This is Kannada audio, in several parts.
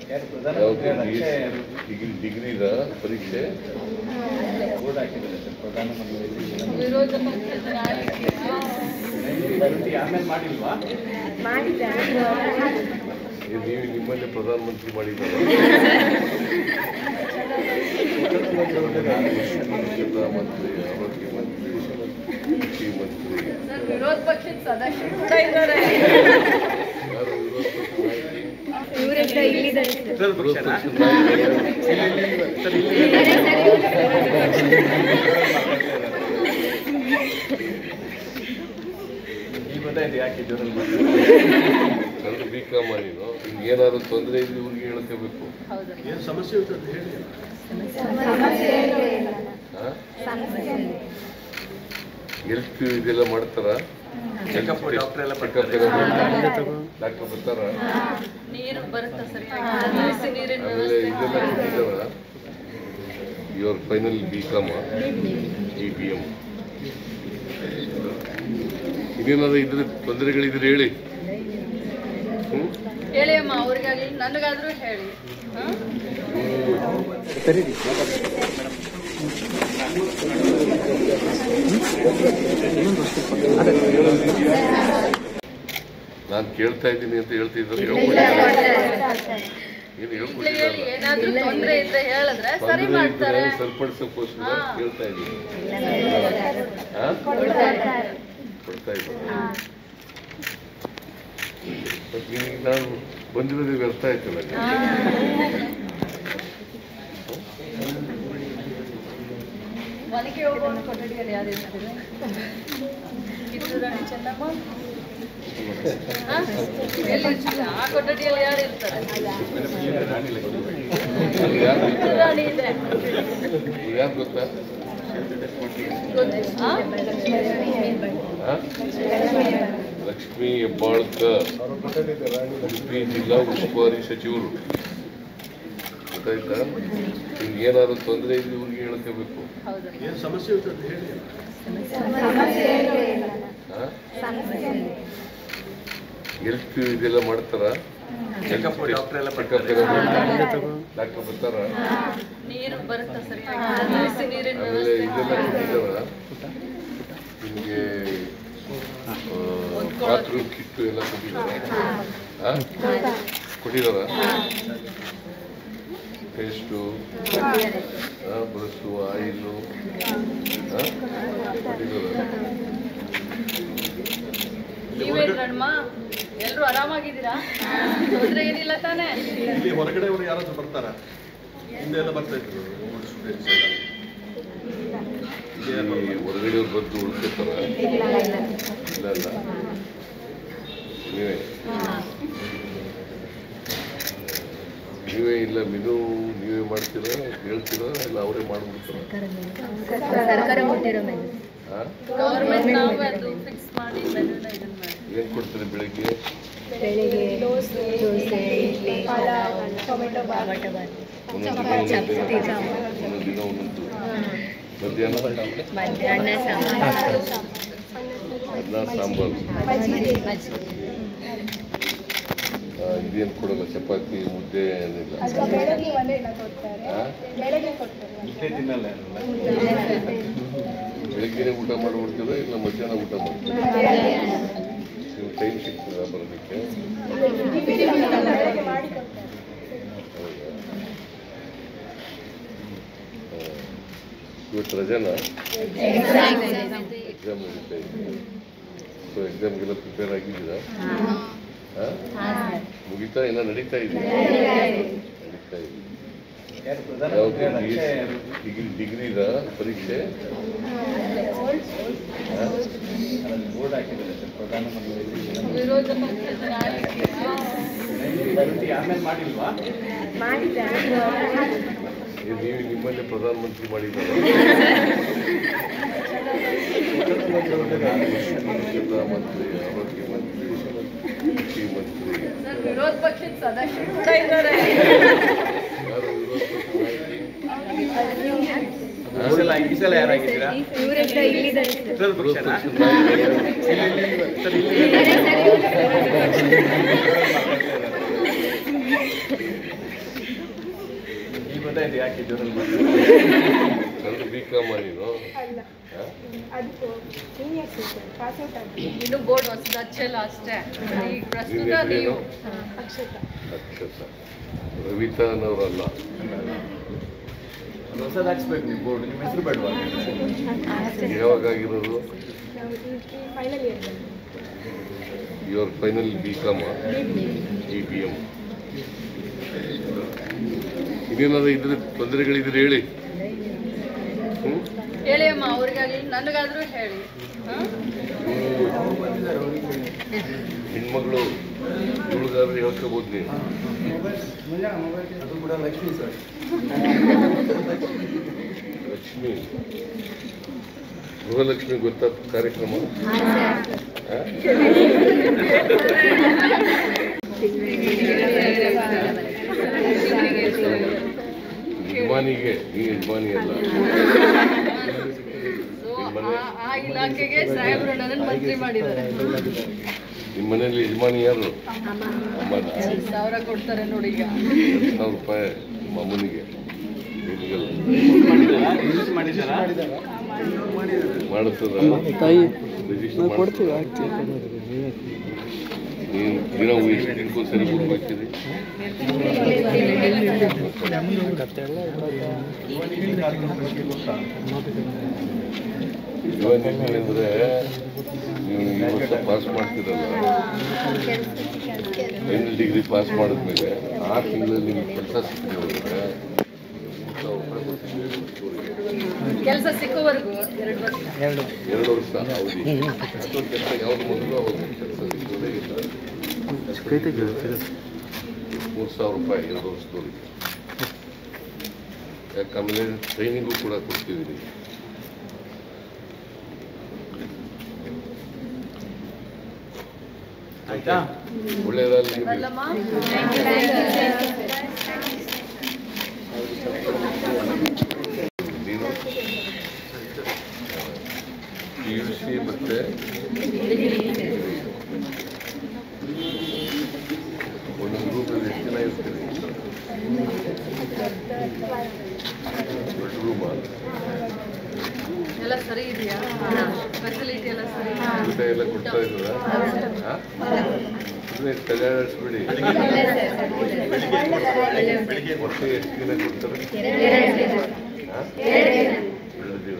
ಯಾವುದು ಡಿಗ್ರಿ ಡಿಗ್ರಿದ ಪರೀಕ್ಷೆ ವಿರೋಧ ಪಕ್ಷದ ನಾಯಕರು ಆಮೇಲೆ ಮಾಡಿಲ್ವಾ ಏ, ನೀವು ನಿಮ್ಮನ್ನೇ ಪ್ರಧಾನಮಂತ್ರಿ ಮಾಡಿದ್ದಾರೆ ಪ್ರಧಾನಮಂತ್ರಿ ಆರೋಗ್ಯ ಮಂತ್ರಿ ಕೃಷಿ ಮಂತ್ರಿ ಸರ್ ವಿರೋಧ ಪಕ್ಷದ ಸದಸ್ಯರು ಕೂಡ ಇದ್ದಾರೆ ಯಾರು ವಿರೋಧ ಪಕ್ಷದ ನಾಯಕರು? ಇವರೆಲ್ಲ ಇಲ್ಲಿದ್ದಾರೆ ಸರ್. ವಿರೋಧ ಪಕ್ಷದ ನಾಯಕರು ಈಗ ಗೊತ್ತಾಯ್ತು ಯಾಕೆ ಜೋರಲ್ಲಿ ಕನ್ನಡ ಬಿ ಕಾಮ್ ನೀನು ನಿಮ್ಗೆ ಏನಾದ್ರು ತೊಂದರೆ ಇದ್ರೆ ಇವ್ರಿಗೆ ಹೇಳ್ಕೋಬೇಕು ಹೌದಾ ಏನು ಸಮಸ್ಯೆ ಇರ್ತದೆ ಹೇಳಿ ಹಾ? ಹೆಲ್ತ್ ಇದೆಲ್ಲ ಮಾಡ್ತಾರ ಚೆಕಪ್ ಡಾಕ್ಟರ್ ಎಲ್ಲ ಚೆಕಪ್ ಡಾಕ್ಟರ್ ಬರ್ತಾರ ನೀರು ಬರುತ್ತಾ ಸರಿಯಾಗಿ ಬಿಸಿ ನೀರಿನ ಆಮೇಲೆ ವ್ಯವಸ್ಥೆ ಇದೆಲ್ಲ ಕೊಟ್ಟಿದ್ದಾರ your final B com E B M ಇನ್ನೇನಾದ್ರು ಇದ್ರೆ ತೊಂದರೆಗಳಿದ್ರೆ ಹೇಳಿ ಹ್ಮ್? ಹೇಳಿ ಅಮ್ಮ ಅವ್ರಿಗಾಗ್ಲಿ ನನಗಾದ್ರೂ ಹೇಳಿ ಹಾ? ನಾನು ಕೇಳ್ತಾ ಇದ್ದೀನಿ ಅಂತ ಹೇಳ್ತಿದ್ದಾರೆ ಹೇಳ್ಕೊಟ್ಟಿದ್ದಾರೆ ಏನು ಈಗ್ಲೇ ಹೇಳ್ಕೊಟ್ಟಿದ್ದಾರೆ ಹೇಳಿ ಏನಾದ್ರೂ ತೊಂದ್ರೆ ಇದ್ರೆ ಹೇಳಿದ್ರೆ ಸರಿ ತೊಂದರೆ ಇದ್ರೆ ಮಾಡ್ತಾರೆ ಸರಿಪಡಿಸೋಕ್ಕೋಸ್ಕರ ಹಾ. ಕೇಳ್ತಾ ಇದ್ದೀನಿ ಹಾ? ಕೊಡ್ತಾ ಇದ್ದೀನಿ ಮತ್ತೆ ನಿನಗೆ ನಾನು ಬಂದಿರೋದೇ ವ್ಯರ್ಥ ಆಯ್ತಲ್ಲ ನಿನಗೆ? ಮನೆಗೆ ಹೋಗುವ ಕೊಠಡಿಯಲ್ಲಿ ಯಾರು ಇರ್ತಾರೆ ಕಿತ್ತೂರು ರಾಣಿ ಚೆನ್ನಮ್ಮ ಹಾ? ಎಲ್ಲಿ ಇರ್ತಾರೆ? ಆ ಕೊಠಡಿಯಲ್ಲಿ ಯಾರು ಇರ್ತಾರೆ ಅಲ್ಲಿ ಯಾರು ಕಿತ್ತೂರು ರಾಣಿ ಇದೆ ಯಾರು ಗೊತ್ತಾ ಗೊತ್ತು. ಹಾ? ಹಾ? ಲಕ್ಷ್ಮೀ ಹೆಬ್ಬಾಳ್ಕರ್ ಉಡುಪಿ ಜಿಲ್ಲಾ ಉಸ್ತುವಾರಿ ಸಚಿವರು ಗೊತ್ತಾಯ್ತಾ ನಿಮ್ಗೆ ಏನಾದ್ರು ತೊಂದರೆ ಇದ್ರೆ ಇವ್ರಿಗೆ ಹೇಳ್ಕೋಬೇಕು ಹೌದಾ ಏನು ಸಮಸ್ಯೆ ಇರ್ತದೆ ಹೇಳಿ ಹೆಲ್ತ್ ಇದೆಲ್ಲ ಮಾಡ್ತಾರ ಚೆಕಪ್ ಡಾಕ್ಟರ್ ಎಲ್ಲ ಚೆಕಪ್ ಡಾಕ್ಟರ್ ಬರ್ತಾರ ನೀರು ಬರುತ್ತಾ ಸರಿಯಾಗಿ ಬಿಸಿ ನೀರಿನ ಆಮೇಲೆ ವ್ಯವಸ್ಥೆ ಇದೆಲ್ಲ ಕೊಟ್ಟಿದ್ದಾರ ನಿಮಗೆ ಬಾತ್ರೂಮ್ ಕಿಟ್ಟು ಎಲ್ಲ ಕೊಟ್ಟಿದ್ದಾರ ಹಾ? ಕೊಟ್ಟಿದ್ದಾರ ಪೇಸ್ಟು ಬ್ರಸ್ಸು ಆಯಿಲು ಕೊಟ್ಟಿದ್ದಾರ ನೀವೇನ್ರಣ್ಣ ಎಲ್ರು ಆರಾಮಾಗಿದ್ದೀರಾ ತೊಂದ್ರೆ ಏನಿಲ್ಲ ತಾನೇ ಇಲ್ಲಿ ಹೊರಗಡೆ ಅವರು ಯಾರಾದ್ರೂ ಬರ್ತಾರಾ ಹಿಂದೆ ಎಲ್ಲ ಬರ್ತಾ ಇದ್ರು ಸ್ಟೂಡೆಂಟ್ಸ್ ಎಲ್ಲ ಇಲ್ಲಿ ಯಾರು ಈ ಹೊರಗಡೆಯವ್ರು ಬಂದು ಉಳ್ಕೊತಾರ ಇಲ್ಲ ಇಲ್ಲ ನೀವೇ ನೀವೇ ಇಲ್ಲ ಮಿನು ನೀವೇ ಮಾಡ್ತೀರಾ ಹೇಳ್ತೀರಾ ಇಲ್ಲ ಅವರೇ ಮಾಡ್ಬಿಡ್ತಾರ ಸರ್ಕಾರ ಕೊಟ್ಟಿರೋ ಮೆನು ಹಾ ಗೌರ್ಮೆಂಟ್ ನಾವೇ ಅದು ಫಿಕ್ಸ್ ಮಾಡಿ ಮೆನುನ ಇದನ್ನ ಮಾಡಿ ಏನ್ ಕೊಡ್ತಾರೆ ಬೆಳಿಗ್ಗೆ ಬೆಳಿಗ್ಗೆ ದೋಸೆ ಇಡ್ಲಿ ಟೊಮೆಟೊ ಬಾತ್ ಒಂದೊಂದು ದಿನ ಒಂದೊಂದು ಒಂದೊಂದು ದಿನ ಒಂದೊಂದು ಮಧ್ಯಾಹ್ನ ಮಧ್ಯಾಹ್ನ ಸಾಂಬಾರು ಅನ್ನ ಸಾಂಬಾರು ಆ, ಇದೇನು ಕೊಡಲ್ಲ ಚಪಾತಿ ಮುದ್ದೆ ಏನಿಲ್ಲ ಹಾ? ಇಲ್ಲೇ ತಿನ್ನಲ್ಲ ಬೆಳಗ್ಗೆನೆ ಊಟ ಮಾಡ್ಬಿಡ್ತೀರಾ ಇಲ್ಲ ಮಧ್ಯಾಹ್ನ ಊಟ ಮಾಡ್ತೀರಾ ನೀವು ಟೈಮ್ ಸಿಗ್ತದ ಬರೋದಕ್ಕೆ ಹೌದಾ? ಹಾ. ಇವತ್ತು ರಜಾನ ಎಕ್ಸಾಮ್ ನಡೀತಾ ಇದೆ ಸೊ ಎಕ್ಸಾಮ್ಗೆಲ್ಲ ಪ್ರಿಪೇರ್ ಆಗಿದ್ದೀರಾ ಹಾ? ಮುಗಿತಾ ಇಲ್ಲ ನಡೀತಾ ಇದೆ ನಡೀತಾ ಇದೆ ಯಾವುದು ಡಿಗ್ರಿ ಡಿಗ್ರಿದ ಪರೀಕ್ಷೆ ಹಾ? ಬೋರ್ಡ್ ಹಾಕಿದ್ದಾರೆ ಸರ್ ಪ್ರಧಾನಮಂತ್ರಿ ವಿರೋಧ ಪಕ್ಷದ ನಾಯಕರು ಆಮೇಲೆ ಮಾಡಿಲ್ವಾ ಏ, ನೀವು ನಿಮ್ಮನ್ನೇ ಪ್ರಧಾನಮಂತ್ರಿ ಮಾಡಿದ್ದಾರೆ ಪ್ರಧಾನಮಂತ್ರಿ ಆರೋಗ್ಯ ಮಂತ್ರಿ ಕೃಷಿ ಮಂತ್ರಿ ಸರ್ ವಿರೋಧ ಪಕ್ಷದ ಸದಸ್ಯರು ಕೂಡ ಇದ್ದಾರೆ ಯಾರು ವಿರೋಧ ಪಕ್ಷದ ನಾಯಕರು? ಈ ಸಲ ಈ ಸಲ ಯಾರಾಗಿದ್ದೀರಾ ಇವರೆಲ್ಲ ಇಲ್ಲಿದ್ದಾರೆ ಸರ್. ವಿರೋಧ ವಿರೋಧ ಪಕ್ಷನಾ? ಪಕ್ಷದ ನಾಯಕರು? ಸರ್ ಇಲ್ಲಿ ಗೊತ್ತಾಯ್ತು ಯಾಕೆ ಜೋರಲ್ಲಿ ನಂದು ಬಿ ಕಾಮ ನೀನು ಅಲ್ಲ ಹಾ? ಅದು ಸೀನಿಯರ್ಸ್ ಪಾಸ್ ಔಟ್ ಆಗಿ ಇನ್ನು ಬೋರ್ಡ್ ಹೊಸದು ಹಚ್ಚಲ್ಲ ಅಷ್ಟೇ ಈಗ ಪ್ರಸ್ತುತ ನಿನ್ನ ನೀವು ಹೆಸರೇನು? ಅಕ್ಷತ ಅಕ್ಷತ ರವಿತಾನವರಲ್ಲ ಹೊಸದು ಹಾಕ್ಸ್ಬೇಕು ನೀವು ಬೋರ್ಡ್ ನಿಮ್ಮ ಹೆಸರು ಬೇಡವಾ ಯಾವಾಗ ಆಗಿರೋದು ನಾವು final year your final B com E B M ಇನ್ನೇನಾದ್ರು ಇದ್ರೆ ತೊಂದರೆಗಳಿದ್ರೆ ಹೇಳಿ ಹ್ಮ್? ಹೇಳಿ ಅಮ್ಮ ಅವ್ರಿಗಾಗ್ಲಿ ನನಗಾದ್ರೂ ಹೇಳಿ ಹಾ? ಹೆಣ್ಮಗಳು ಹುಡುಗಾದ್ರೆ ಹೇಳ್ಕೋಬೋದು ನೀವು ಅದು ಕೂಡ ಲಕ್ಷ್ಮಿ ಸರ್ ಲಕ್ಷ್ಮಿ ಗೃಹಲಕ್ಷ್ಮಿ ಗೊತ್ತಾ ಕಾರ್ಯಕ್ರಮ ಹಾ? ಯಜಮಾನಿಗೆ ನೀ ಯಜಮಾನಿ ಅಲ್ಲ So, ಆ- ಆ ಇಲಾಖೆಗೆ ಸಾಹೇಬರು ನನ್ನನ್ನು ಮಂತ್ರಿ ಮಾಡಿದ್ದಾರೆ ನಿಮ್ಮ ಮನೇಲಿ ಯಜಮಾನಿ ಯಾರು ಅಮ್ಮನ ಎರಡ್ ಸಾವಿರ ಕೊಡ್ತಾರೆ ನೋಡಿ ಈಗ ಎರಡು ಸಾವಿರ ರೂಪಾಯಿ ನಿಮ್ಮ ಅಮ್ಮನಿಗೆ ನಿನಗಲ್ಲ ಮಾಡಿಸ್ತದ ರಿಜಿಸ್ಟರ್ ಮಾಡ್ತೀವಿ ನೀನು ದಿನ ಎಷ್ಟು ದಿನಕ್ಕೂ ಸರಿ ಕೊಡ್ಬೇಕಿದೆ ಇವಾಗ ಅಂದ್ರೆ ನೀವು ಈ ವರ್ಷ ಪಾಸ್ ಮಾಡ್ತಿರಲ್ಲ ಫೈನಲ್ ಡಿಗ್ರಿ ಪಾಸ್ ಮಾಡಿದ್ಮೇಲೆ ಆರು ತಿಂಗಳಲ್ಲಿ ನಿಮ್ಗೆ ಕೆಲಸ ಸಿಕ್ಕದೆ ಹೋದ್ರೆ ಮೂರು ಸಾವಿರ ರೂಪಾಯಿ ಬರ್ತೀನಿ ಊರಿಗೆ. ಕೆಲಸ ಸಿಕ್ಕುವರೆಗೂ ಎರಡು ವರ್ಷ ಎರಡು ವರ್ಷ ಅವಧಿ ಅಥವಾ ಕೆಲಸ ಯಾವ್ದು ಮೊದಲು ಅವಾಗ ಕೆಲಸ ಸಿಗೋದೇ ಇಲ್ಲ ಮೂರು ಸಾವಿರ ರೂಪಾಯಿ ಎರಡು ವರ್ಷದವರೆಗೆ ಯಾಕಂದ್ರೆ ಟ್ರೈನಿಂಗು ಕೂಡ ಕೊಡ್ತೀವಿ ನೀವು ಆಯ್ತಾ ಒಳ್ಳೆಯದಾಗಲಿ ನಿಮಗೆ ಅಲ್ಲಮ್ಮ ನೀನು ಪಿ ಯು ಸಿ ಮತ್ತೆ ಒಂದು ಗ್ರೂಪಲ್ಲಿ ಎಷ್ಟು ಜನ ಇರ್ತೀರಿ ದೊಡ್ಡ ರೂಮಾ ಎಲ್ಲ ಸರಿ ಇದೆಯಾ ಫೆಸಿಲಿಟಿ ಎಲ್ಲ ಸರಿ ಊಟ ಎಲ್ಲ ಕೊಡ್ತಾ ಇದ್ದಾರಾ ಸುಮ್ಮನೆ ಕಲ್ಯಾಣಿಸ್ಬಿಡಿ ವರ್ಷ ಎಷ್ಟು ದಿನ ಕೊಡ್ತಾರೆ ಹಾ? ಎರಡು ದಿನ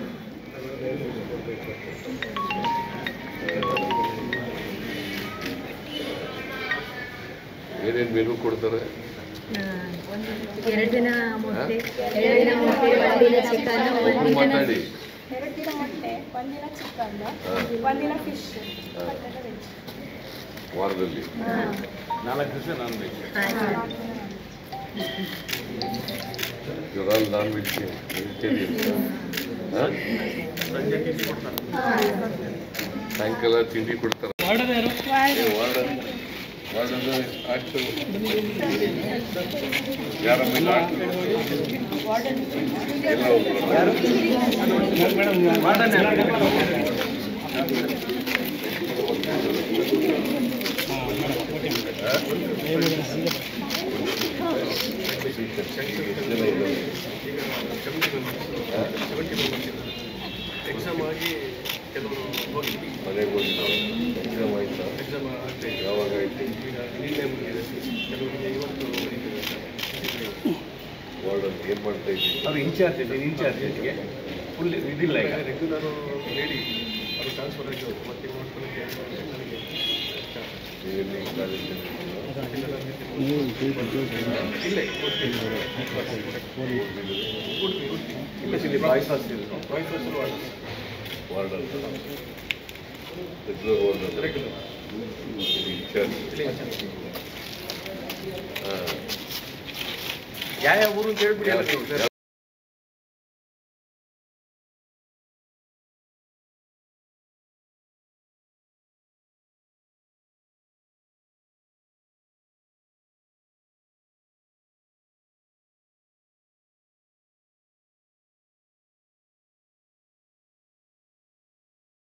ಏನೇನು ಮೆನು ಕೊಡ್ತಾರೆ ಎರಡು ದಿನ ಮೊಟ್ಟೆ ಎರಡು ದಿನ ಮೊಟ್ಟೆ ಒಂದಿನ ಚಿಕನ್ ಒಬ್ರು ಒಂದಿನ ಮಾತಾಡಿ ಎರಡು ದಿನ ಮೊಟ್ಟೆ ಒಂದಿನ ಚಿಕನ್ ಹಾ. ಒಂದಿನ ಫಿಶ್ ಹಾ. ಮತ್ತೆ ವೆಜ್ ವಾರದಲ್ಲಿ ನಾಲ್ಕು ದಿವಸ ನಾನು ಬೇಕು ಇವರಾಲ್ ನಾನ್ ವೆಜಿಟೇರಿಯನ್ ಸಂಜೆ ತಿಂಡಿ ಕೊಡ್ತಾರೆ ಸಾಯಂಕಾಲ ತಿಂಡಿ ಕೊಡ್ತಾರೆ ಏ, ವಾರ್ಡನ್ ವಾರ್ಡನ್ ಆಕ್ಟು ಯಾರ ಮೇಲೆ ಆಕ್ಟು ಎಲ್ಲ ಒಬ್ರು. ಎಷ್ಟು ಜನ ಇದ್ದಾರೆ? ಹಾ? ಎಕ್ಸಾಮ್ ಆಗಿ ಕೆಲವರು ಹೋಗಿ ಮನೆಗೆ ಹೋಗಿದ್ದಾರೆ ಎಕ್ಸಾಮ್ ಆಯ್ತಾ ಎಕ್ಸಾಮ್ ಆಗ್ತಾ ಇದೆ ಯಾವಾಗ ಆಯ್ತು ಈಗ ನಿನ್ನೆ ಮುಗಿದಿದೆ ಕೆಲವರಿಗೆ ಇವತ್ತು ಮುಗಿದಿದೆ ವಾರ್ಡನ್ ಏನ್ ಮಾಡ್ತಾ ಇದ್ದೀವಿ ಅವ್ರು ಇನ್ಚಾರ್ಜ್ ಇದೆ ಇನ್ಚಾರ್ಜ್ಗೆ ಫುಲ್ ಇದಿಲ್ಲ ಈಗ ರೆಗ್ಯುಲರ್ ಲೇಡಿ ಅದು ಟ್ರಾನ್ಸ್ಫರ್ ಆಗಿ ಹೋದ್ರು. ಮತ್ತೆ ನೋಡ್ಕೊಳ್ಳೋಕೆ ನನಗೆ ನೀವೆಲ್ಲಿ ಕಾಲೇಜಲ್ಲಿ ಇಲ್ಲ ಉಡುಪಿ ಉಡುಪಿ ಇಲ್ಲ ಇಲ್ಲಿ boys hostel boys hostel warden regular warden regular incharge ಹಾಂ ಯಾವ ಯಾವ ಊರು ಅಂತ ಹೇಳ್ಬಿಡಿ ಎಲ್ಲ ನೀವು ಸರ್.